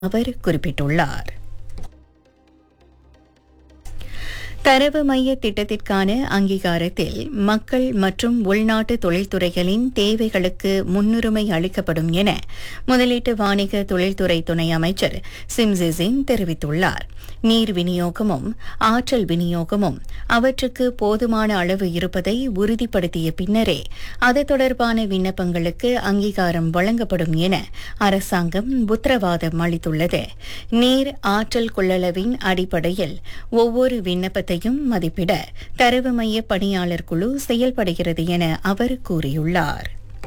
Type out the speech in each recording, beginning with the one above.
அவர் குறிப்பிட்டுள்ளார் தரவு மைய திட்டத்திற்கான அங்கீகாரத்தில் மக்கள் மற்றும் உள்நாட்டு தொழில்துறைகளின் தேவைகளுக்கு முன்னுரிமை அளிக்கப்படும் என முதலீட்டு வாணிக தொழில்துறை துணை அமைச்சர் சிம்ஜிசின் தெரிவித்துள்ளார் நீர் விநியோகமும் ஆற்றல் விநியோகமும் அவற்றுக்கு போதுமான அளவு இருப்பதை உறுதிப்படுத்திய பின்னரே அது தொடர்பான விண்ணப்பங்களுக்கு அங்கீகாரம் வழங்கப்படும் என அரசாங்கம் உத்தரவாதம் அளித்துள்ளது நீர் ஆற்றல் கொள்ளளவின் அடிப்படையில் ஒவ்வொரு விண்ணப்பத்தையும் மதிப்பிட தரவு மைய பணியாளர் குழு செயல்படுகிறது என அவர் கூறியுள்ளார்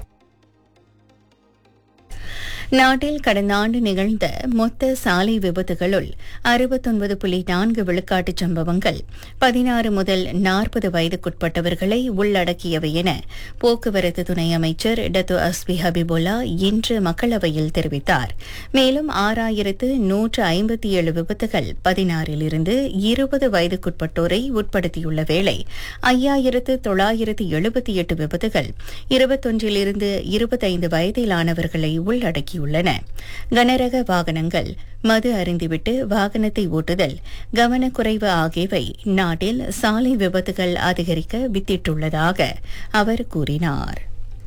நாட்டில் கடந்த ஆண்டு நிகழ்ந்த மொத்த சாலை விபத்துகளுள் அறுபத்தொன்பது புள்ளி நான்கு விழுக்காட்டு சம்பவங்கள் பதினாறு முதல் நாற்பது வயதுக்குட்பட்டவர்களை உள்ளடக்கியவை என போக்குவரத்து துணை அமைச்சர் டத்து அஸ்பி ஹபிபுல்லா இன்று மக்களவையில் தெரிவித்தார் மேலும் ஆறாயிரத்து நூற்று ஐம்பத்தி ஏழு விபத்துகள் பதினாறிலிருந்து இருபது வயதுக்குட்பட்டோரை உட்படுத்தியுள்ள வேளை ஐயாயிரத்து தொள்ளாயிரத்து எழுபத்தி எட்டு விபத்துகள் இருபத்தொன்றிலிருந்து இருபத்தைந்து வயதிலானவர்களை உள்ளடக்கியுள்ளன கனரக வாகனங்கள் மது அருந்திவிட்டு வாகனத்தை ஓட்டுதல் கவனக்குறைவு ஆகியவை நாட்டில் சாலை விபத்துகள் அதிகரிக்க வித்திட்டுள்ளதாக அவர் கூறினார்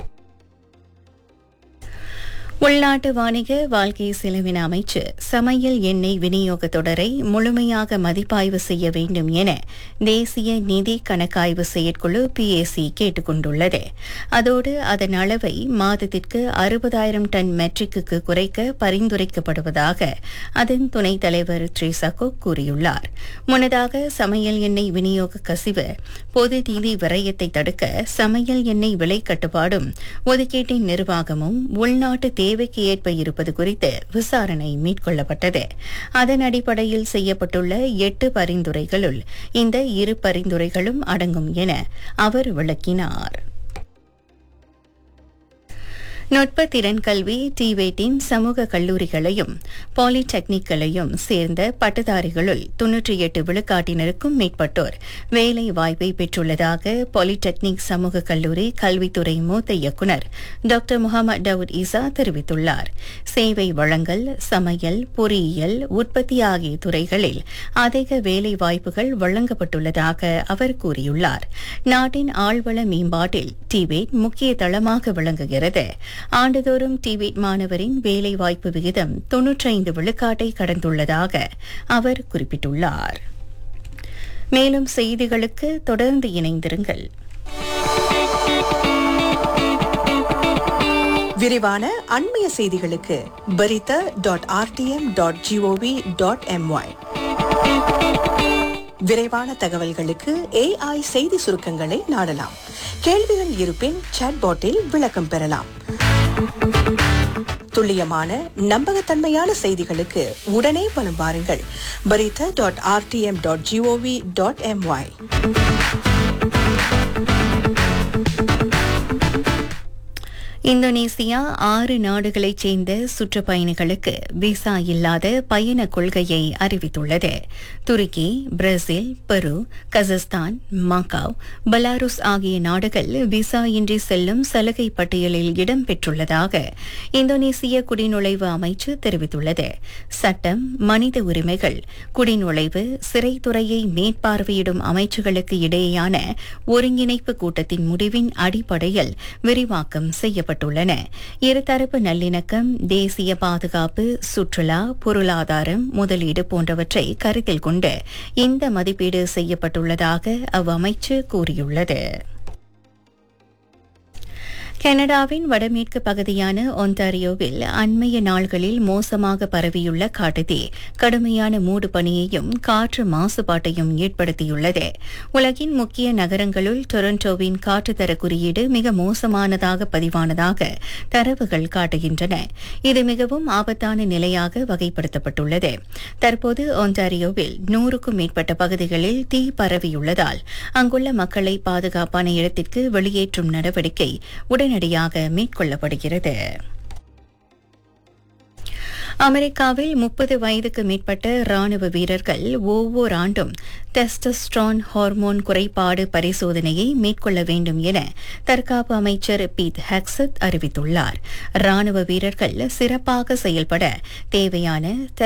உள்நாட்டு வாணிக வாழ்க்கை செலவின அமைச்சு சமையல் எண்ணெய் விநியோக தொடரை முழுமையாக மதிப்பாய்வு செய்ய வேண்டும் என தேசிய நிதி கணக்காய்வு செயற்குழு பிஏசி கேட்டுக் கொண்டுள்ளது அதோடு அதன் அளவை மாதத்திற்கு அறுபதாயிரம் டன் மெட்ரிக்கு குறைக்க பரிந்துரைக்கப்படுவதாக அதன் துணைத் தலைவர் ட்ரீசகோ கூறியுள்ளார் முன்னதாக சமையல் எண்ணெய் விநியோக கசிவு பொது நிதி விரயத்தை தடுக்க சமையல் எண்ணெய் விலை கட்டுப்பாடும் ஒதுக்கீட்டின் நிர்வாகமும் உள்நாட்டு தேவைக்கு ஏற்ப இருப்பது குறித்து விசாரணை மேற்கொள்ளப்பட்டது அதன் அடிப்படையில் செய்யப்பட்டுள்ள எட்டு பரிந்துரைகளுள் இந்த இரு பரிந்துரைகளும் அடங்கும் என அவர் விளக்கினார் நுட்ப திறன் கல்வி டிவேட்டின் சமூக கல்லூரிகளையும் பாலிடெக்னிக்களையும் சேர்ந்த பட்டதாரிகளுள் தொன்னூற்றி எட்டு விழுக்காட்டினருக்கும் மேற்பட்டோர் வேலை வாய்ப்பை பெற்றுள்ளதாக பாலிடெக்னிக் சமூக கல்லூரி கல்வித்துறை மூத்த இயக்குநர் டாக்டர் முகமது டவுட் ஈசா தெரிவித்துள்ளார் சேவை வழங்கல் சமையல் பொறியியல் உற்பத்தி ஆகிய துறைகளில் அதிக வேலை வாய்ப்புகள் வழங்கப்பட்டுள்ளதாக அவர் கூறியுள்ளார் நாட்டின் ஆழ்வள மேம்பாட்டில் டிவேட் முக்கிய தளமாக விளங்குகிறது ஆண்டுதோறும் டிவேட் மாணவரின் வேலை வாய்ப்பு விகிதம் தொன்னூற்றைந்து விழுக்காட்டை கடந்துள்ளதாக அவர் குறிப்பிட்டுள்ளார் மேலும் செய்திகளுக்கு தொடர்ந்து இணைந்திருங்கள் விரிவான அண்மைய செய்திகளுக்கு பரித dot RTM dot GOV dot MY விரைவான தகவல்களுக்கு ஏஐ செய்தி சுருக்கங்களை நாடலாம் கேள்விகள் இருப்பின் சாட்பாட்டில் விளக்கம் பெறலாம் துல்லியமான நம்பகத்தன்மையான செய்திகளுக்கு உடனே வலம் வாருங்கள் பரித dot RTM dot GOV dot MY Indonesia ஆறு நாடுகளைச் சேர்ந்த சுற்றுப்பயணிகளுக்கு விசா இல்லாத பயண கொள்கையை அறிவித்துள்ளது துருக்கி பிரேசில் பெரு கசஸ்தான் மக்காவ் பெலாருஸ் ஆகிய நாடுகள் விசா இன்றி செல்லும் சலுகை பட்டியலில் இடம்பெற்றுள்ளதாக இந்தோனேசிய குடிநுழைவு அமைச்சு தெரிவித்துள்ளது சட்டம் மனித உரிமைகள் குடிநுழைவு சிறைத்துறையை மேற்பார்வையிடும் அமைச்சுகளுக்கு இடையேயான ஒருங்கிணைப்பு கூட்டத்தின் முடிவின் அடிப்படையில் விரிவாக்கம் செய்யப்பட்டது செய்யப்பட்டுள்ளன இருதரப்பு நல்லிணக்கம் தேசிய பாதுகாப்பு சுற்றுலா பொருளாதாரம் முதலீடு போன்றவற்றை கருத்தில் கொண்டு இந்த மதிப்பீடு செய்யப்பட்டுள்ளதாக அவ்வமைச்சு கூறியுள்ளது கனடாவின் வடமேற்கு பகுதியான ஒன்டாரியோவில் அண்மைய நாள்களில் மோசமாக பரவியுள்ள காட்டுத்தீ கடுமையான மூடு பனியையும் காற்று மாசுபாட்டையும் ஏற்படுத்தியுள்ளது உலகின் முக்கிய நகரங்களுள் டொரண்டோவின் காற்றுத்தர குறியீடு மிக மோசமானதாக பதிவானதாக தரவுகள் காட்டுகின்றன இது மிகவும் ஆபத்தான நிலையாக வகைப்படுத்தப்பட்டுள்ளது தற்போது ஒன்டாரியோவில் நூறுக்கும் மேற்பட்ட பகுதிகளில் தீ பரவியுள்ளதால் அங்குள்ள மக்களை பாதுகாப்பான இடத்திற்கு வெளியேற்றும் நடவடிக்கை உடனடியாக மேற்கொள்ளப்படுகிறது அமெரிக்காவில் முப்பது வயதுக்கு மேற்பட்ட ராணுவ வீரர்கள் ஒவ்வொரு ஆண்டும் டெஸ்டஸ்ட்ரான் ஹார்மோன் குறைபாடு பரிசோதனையை மேற்கொள்ள வேண்டும் என தற்காப்பு அமைச்சர் பீட் ஹெக்ஸத் அறிவித்துள்ளார் ராணுவ வீரர்கள் சிறப்பாக செயல்பட தேவையான